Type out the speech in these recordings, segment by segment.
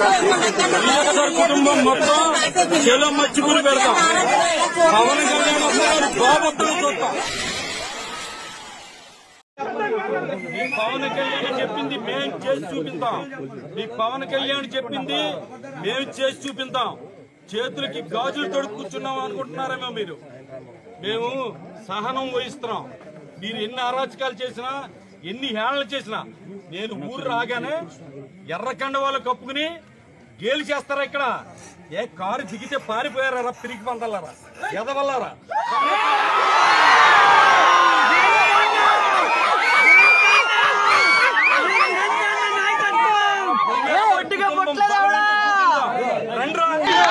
వైఎస్ఆర్ కుటుంబం మొత్తం చెలో మచ్చిపులు పెడతాం పవన్ కళ్యాణ్ వస్తున్నారు బాబొత్తులు చూస్తాం మీ పవన్ కళ్యాణ్ చెప్పింది మేం చేసి చూపిస్తాం మీ పవన్ కళ్యాణ్ చెప్పింది మేము చేసి చూపిస్తాం చేతులకి గాజులు తొడుగు కూర్చున్నాం అనుకుంటున్నారేమో మీరు మేము సహనం వహిస్తున్నాం మీరు ఎన్ని అరాచకాలు చేసినా ఎన్ని హేళనలు చేసినా నేను ఊరు రాగానే ఎర్రకండ వాళ్ళు కప్పుకుని గేలు చేస్తారా ఇక్కడ ఏ కారు దిగితే పారిపోయారా పిరికి పందలారా ఎదవల్లారా రండ్రా.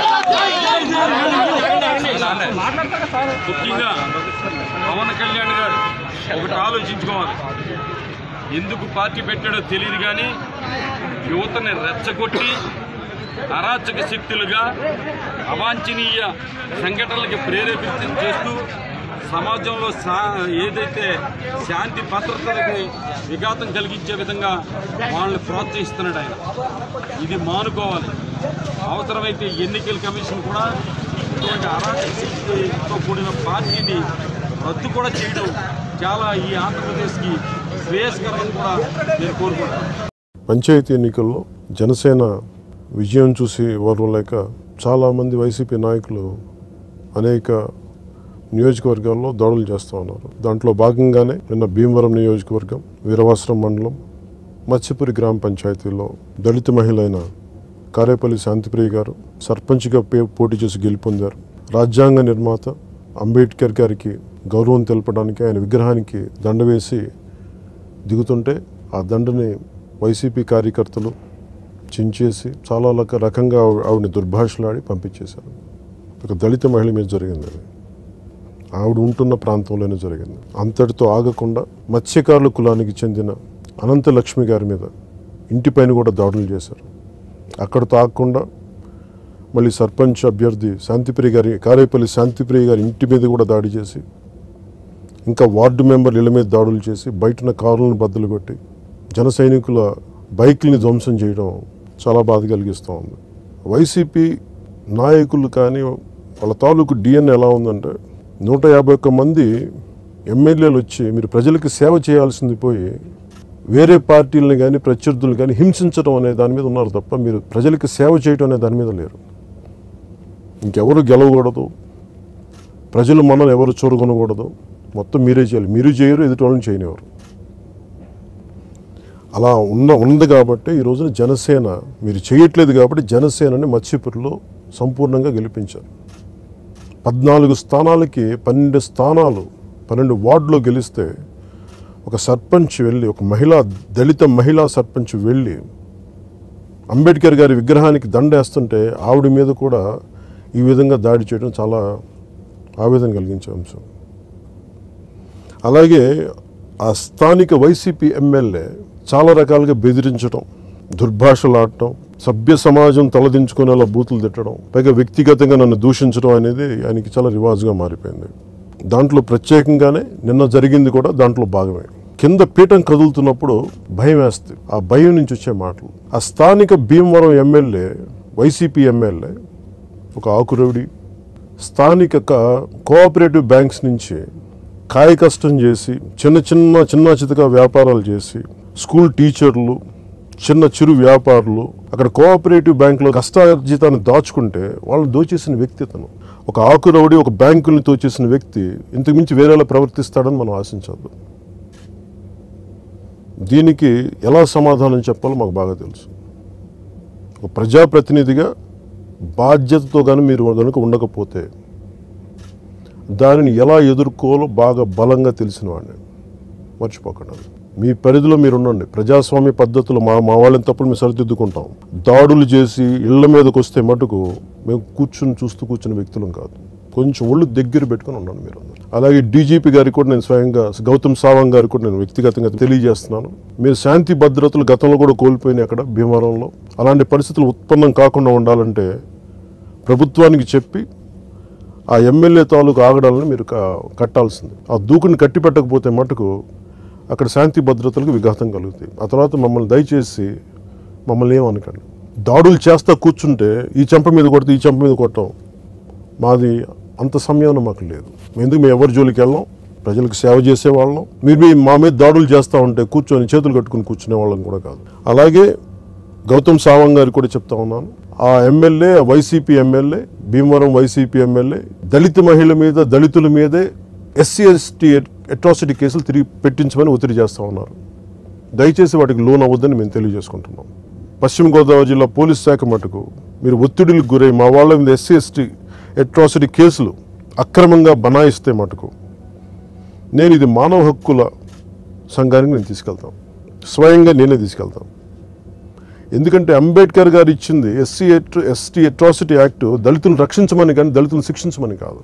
ముఖ్యంగా పవన్ కళ్యాణ్ గారు ఒకటి ఆలోచించుకోవాలి ఎందుకు పార్టీ పెట్టాడో తెలియదు కానీ యువతని రెచ్చగొట్టి అరాచక శక్తులుగా అవాంఛనీయ సంఘటనలకి ప్రేరేపితం చేస్తూ సమాజంలో సా ఏదైతే శాంతి భద్రతలకి విఘాతం కలిగించే విధంగా వాళ్ళని ప్రోత్సహిస్తున్నాడు ఆయన ఇది మానుకోవాలి అవసరమైతే ఎన్నికల కమిషన్ కూడా ఇటువంటి అరాచక శక్తితో కూడిన పార్టీని రద్దు కూడా చేయడం చాలా ఈ ఆంధ్రప్రదేశ్కి శ్రేయస్కరమని కూడా నేను కోరుకుంటున్నాను పంచాయతీ ఎన్నికల్లో జనసేన విజయం చూసి ఓర్వలేక చాలామంది వైసీపీ నాయకులు అనేక నియోజకవర్గాల్లో దాడులు చేస్తూ ఉన్నారు దాంట్లో భాగంగానే నిన్న భీమవరం నియోజకవర్గం వీరవాసరం మండలం మత్స్యపురి గ్రామ పంచాయతీలో దళిత మహిళ అయిన కారేపల్లి శాంతిప్రియ గారు సర్పంచ్గా పే- పోటీ చేసి గెలుపొందారు రాజ్యాంగ నిర్మాత అంబేద్కర్ గారికి గౌరవం తెలపడానికి ఆయన విగ్రహానికి దండ వేసి దిగుతుంటే ఆ దండని వైసీపీ కార్యకర్తలు చించేసి చాలా రక- రకంగా ఆవి- ఆవిడని దుర్భాషలాడి పంపించేశారు ఒక దళిత మహిళ మీద జరిగింది అది ఆవిడ ఉంటున్న ప్రాంతంలోనే జరిగింది అంతటితో ఆగకుండా మత్స్యకారుల కులానికి చెందిన అనంత లక్ష్మి గారి మీద ఇంటిపైన కూడా దాడులు చేశారు అక్కడితో ఆగకుండా మళ్ళీ సర్పంచ్ అభ్యర్థి శాంతిప్రియ గారి కారేపల్లి శాంతిప్రియ గారి ఇంటి మీద కూడా దాడి చేసి ఇంకా వార్డు మెంబర్లు ఇళ్ళ మీద దాడులు చేసి బయటన కారులను బద్దలు కొట్టి జన సైనికుల బైక్ని ధ్వంసం చేయడం చాలా బాధ కలిగిస్తూ ఉంది వైసీపీ నాయకులు కానీ వాళ్ళ తాలూకు డిఎన్ఏ ఎలా ఉందంటే నూట యాభై ఒక్క మంది ఎమ్మెల్యేలు వచ్చి మీరు ప్రజలకు సేవ చేయాల్సింది పోయి వేరే పార్టీలను కానీ ప్రత్యర్థులను కానీ హింసించడం అనే దాని మీద ఉన్నారు తప్ప మీరు ప్రజలకు సేవ చేయడం అనే దాని మీద లేరు ఇంకెవరు గెలవకూడదు ప్రజలు మనల్ని ఎవరు చూరగొనకూడదు మొత్తం మీరే చేయాలి మీరు చేయరు ఎదుటి వాళ్ళని చేయనివారు అలా ఉన్న ఉంది కాబట్టి ఈ రోజున జనసేన మీరు చేయట్లేదు కాబట్టి జనసేనని మత్స్యపురిలో సంపూర్ణంగా గెలిపించారు పద్నాలుగు స్థానాలకి పన్నెండు స్థానాలు పన్నెండు వార్డులో గెలిస్తే ఒక సర్పంచ్ వెళ్ళి ఒక మహిళా దళిత మహిళా సర్పంచ్ వెళ్ళి అంబేద్కర్ గారి విగ్రహానికి దండేస్తుంటే ఆవిడ మీద కూడా ఈ విధంగా దాడి చేయడం చాలా ఆవేదన కలిగించే అంశం అలాగే ఆ స్థానిక వైసీపీ ఎమ్మెల్యే చాలా రకాలుగా బెదిరించడం దుర్భాషలాడటం సభ్య సమాజం తలదించుకునేలా బూతులు తిట్టడం పైగా వ్యక్తిగతంగా నన్ను దూషించడం అనేది ఆయనకి చాలా రివాజ్గా మారిపోయింది దాంట్లో ప్రత్యేకంగానే నిన్న జరిగింది కూడా దాంట్లో భాగమే కింద పీఠం కదులుతున్నప్పుడు భయం వేస్తుంది ఆ భయం నుంచి వచ్చే మాటలు ఆ స్థానిక భీమవరం ఎమ్మెల్యే వైసీపీ ఎమ్మెల్యే ఒక ఆకురవుడి స్థానిక క- కోఆపరేటివ్ బ్యాంక్స్ నుంచి కాయ కష్టం చేసి చిన్న చిన్న చిన్న చితక వ్యాపారాలు చేసి స్కూల్ టీచర్లు చిన్న చిరు వ్యాపారులు అక్కడ కోఆపరేటివ్ బ్యాంకులో కష్టార్జితాన్ని దాచుకుంటే వాళ్ళని దోచేసిన వ్యక్తి అతను ఒక ఆకురవుడి ఒక బ్యాంకుల్ని దోచేసిన వ్యక్తి ఇంతకు మించి వేరేలా ప్రవర్తిస్తాడని మనం ఆశించద్దు దీనికి ఎలా సమాధానం చెప్పాలో మాకు బాగా తెలుసు ఒక ప్రజాప్రతినిధిగా బాధ్యతతో కానీ మీరు కనుక ఉండకపోతే దానిని ఎలా ఎదుర్కోవాలో బాగా బలంగా తెలిసిన వాడిని మర్చిపోకండి అది. మీ పరిధిలో మీరు ఉండండి ప్రజాస్వామ్య పద్ధతులు మా మా వాళ్ళని తప్పులు మేము సరిదిద్దుకుంటాం దాడులు చేసి ఇళ్ల మీదకి వస్తే మటుకు మేము కూర్చుని చూస్తూ కూర్చున్న వ్యక్తులం కాదు కొంచెం ఒళ్ళు దగ్గర పెట్టుకొని ఉండండి మీరు అందరూ. అలాగే డీజీపీ గారికి కూడా నేను స్వయంగా గౌతమ్ సావంగ్ గారికి కూడా నేను వ్యక్తిగతంగా తెలియజేస్తున్నాను మీరు శాంతి భద్రతలు గతంలో కూడా కోల్పోయినాయి అక్కడ భీమవరంలో అలాంటి పరిస్థితులు ఉత్పన్నం కాకుండా ఉండాలంటే ప్రభుత్వానికి చెప్పి ఆ ఎమ్మెల్యే తాలూకు ఆగడాలను మీరు క- కట్టాల్సింది ఆ దూకుని కట్టి పెట్టకపోతే మటుకు అక్కడ శాంతి భద్రతలకు విఘాతం కలుగుతాయి ఆ తర్వాత మమ్మల్ని దయచేసి మమ్మల్ని ఏమనకండి దాడులు చేస్తా కూర్చుంటే ఈ చెంప మీద కొడితే ఈ చెంప మీద కొట్టం మాది అంత సమయం మాకు లేదు ఎందుకు మేము ఎవరి జోలికి వెళ్ళాం ప్రజలకు సేవ చేసేవాళ్ళం మీరు మీ మా మీద దాడులు చేస్తూ ఉంటే కూర్చొని చేతులు కట్టుకుని కూర్చునే వాళ్ళం కూడా కాదు అలాగే గౌతమ్ సావంగ్ గారికి కూడా చెప్తా ఉన్నాను ఆ MLA YCP MLA Bhimavaram YCP MLA దళిత మహిళ మీద దళితుల మీదే ఎస్సీ ఎస్టీ అట్రాసిటీ కేసులు తిరిగి పెట్టించమని ఒత్తిడి చేస్తూ ఉన్నారు దయచేసి వాటికి లోన్ అవ్వద్దని మేము తెలియజేసుకుంటున్నాం పశ్చిమ గోదావరి జిల్లా పోలీస్ శాఖ మటుకు మీరు ఒత్తిడికి గురై మా వాళ్ళ మీద ఎస్సీ ఎస్టీ అట్రాసిటీ కేసులు అక్రమంగా బనాయిస్తే మటుకు నేను ఇది మానవ హక్కుల సంఘానికి నేను తీసుకెళ్తాను స్వయంగా నేనే తీసుకెళ్తాను ఎందుకంటే అంబేద్కర్ గారు ఇచ్చింది ఎస్సీ ఎస్టీ అట్రాసిటీ యాక్ట్ దళితులను రక్షించమని కానీ దళితులను శిక్షించమని కాదు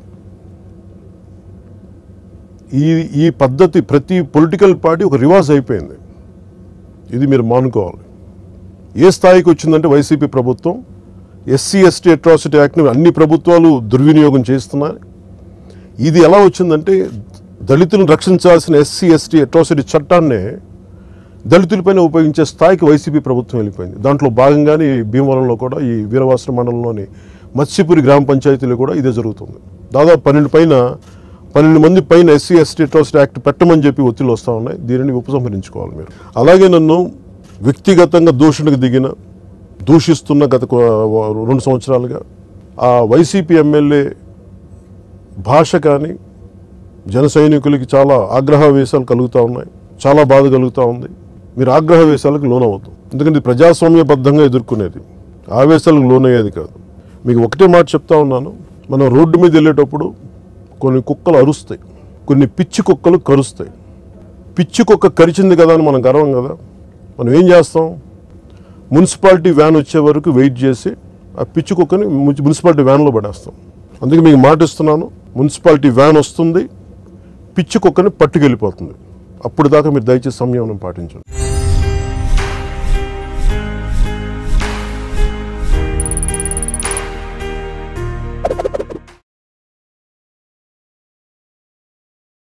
ఈ ఈ పద్ధతి ప్రతి పొలిటికల్ పార్టీ ఒక రివాజ్ అయిపోయింది ఇది మీరు మానుకోవాలి ఏ స్థాయికి వచ్చిందంటే వైసీపీ ప్రభుత్వం ఎస్సీ ఎస్టీ అట్రాసిటీ యాక్ట్ని అన్ని ప్రభుత్వాలు దుర్వినియోగం చేస్తున్నాయి ఇది ఎలా వచ్చిందంటే దళితులను రక్షించాల్సిన ఎస్సీ ఎస్టీ అట్రాసిటీ చట్టాన్నే దళితులపైన ఉపయోగించే స్థాయికి వైసీపీ ప్రభుత్వం వెళ్ళిపోయింది దాంట్లో భాగంగానే ఈ భీమవరంలో కూడా ఈ వీరవాసన మండలంలోని మత్స్యపురి గ్రామ పంచాయతీలో కూడా ఇదే జరుగుతుంది దాదాపు పన్నెండు పైన పన్నెండు మంది పైన ఎస్సీ ఎస్టీ అట్రాసిటీ యాక్ట్ పెట్టమని చెప్పి ఒత్తిళ్ళు వస్తూ ఉన్నాయి దీనిని ఉపసంహరించుకోవాలి మీరు అలాగే నన్ను వ్యక్తిగతంగా దూషణకు దిగిన దూషిస్తున్న గత కొ- రెండు సంవత్సరాలుగా ఆ వైసీపీ ఎమ్మెల్యే భాష కానీ జన సైనికులకి చాలా ఆగ్రహవేశాలు కలుగుతూ ఉన్నాయి చాలా బాధ కలుగుతూ ఉంది మీరు ఆగ్రహవేశాలకు లోనవద్దు ఎందుకంటే ఇది ప్రజాస్వామ్యబద్ధంగా ఎదుర్కొనేది ఆవేశాలకు లోనయ్యేది కాదు మీకు ఒకటే మాట చెప్తా ఉన్నాను మనం రోడ్డు మీద వెళ్ళేటప్పుడు కొన్ని కుక్కలు అరుస్తాయి కొన్ని పిచ్చి కుక్కలు కరుస్తాయి పిచ్చి కుక్క కరిచింది కదా అని మనం గర్వం కదా మనం ఏం చేస్తాం మున్సిపాలిటీ వ్యాన్ వచ్చే వరకు వెయిట్ చేసి ఆ పిచ్చి కుక్కని మున్సి- మున్సిపాలిటీ వ్యాన్లో పడేస్తాం అందుకే మీకు మాట ఇస్తున్నాను మున్సిపాలిటీ వ్యాన్ వస్తుంది పిచ్చి కుక్కని పట్టుకెళ్ళిపోతుంది అప్పుడు దాకా మీరు దయచేసి సంయమనం పాటించండి